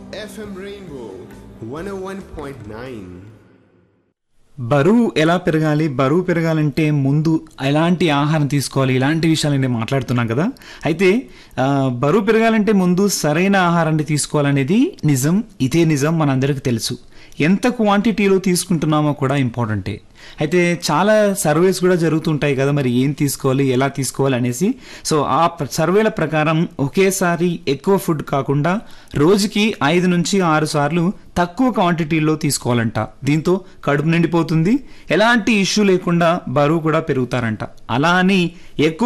FM Rainbow 101.9. బరువు ఎలా పెరగాలి బరువు పెరగాలంటే ముందు ఎలాంటి ఆహారం తీసుకోవాలి ఇలాంటి విషయాలు నేను మాట్లాడుతున్నాం కదా అయితే ఆ, బరువు పెరగాలంటే ముందు సరైన ఆహారాన్ని తీసుకోవాలనేది నిజం ఇదే నిజం మనందరికీ తెలుసు ఎంత క్వాంటిటీలో తీసుకుంటున్నామో కూడా ఇంపార్టెంటే అయితే చాలా సర్వేస్ కూడా జరుగుతుంటాయి కదా మరి ఏం తీసుకోవాలి ఎలా తీసుకోవాలి అనేసి సో ఆ ప్ర- సర్వేల ప్రకారం ఒకేసారి ఎక్కువ ఫుడ్ కాకుండా రోజుకి ఐదు నుంచి ఆరు సార్లు తక్కువ క్వాంటిటీలో తీసుకోవాలంట దీంతో కడుపు నిండిపోతుంది ఎలాంటి ఇష్యూ లేకుండా బరువు కూడా పెరుగుతారంట అలా అని ఎక్కువ